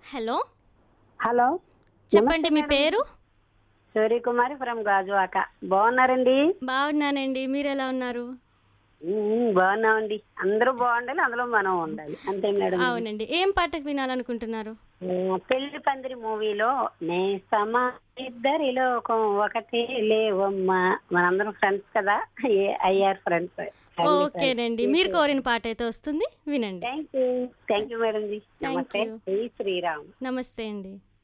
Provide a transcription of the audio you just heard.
Hello hello చెప్పండి మీ పేరు Suryakumari from Gajuwaka బాగున్నారండి బాగున్నానండి మీరు ఎలా ఉన్నారు ఉమ్, బాగున్నామండి అందరూ బాగుండాలి అందులో మనం ఉండాలి అంతే మేడం అవునండి ఏం పాట వినాలనుకుంటున్నారు ఆ, పెళ్లి పందిరి మూవీలో నేస్తమా ఇద్దరి లోకం ఒకటే లేవమ్మా మనందరం ఫ్రెండ్స్ కదా ఐఆర్ ఫ్రెండ్స్ ఓకేనండి మీరు కోరిన పాట అయితే వస్తుంది వినండి thank you thank you madam ji Thank నమస్తే you. జై శ్రీరామ్ నమస్తే అండి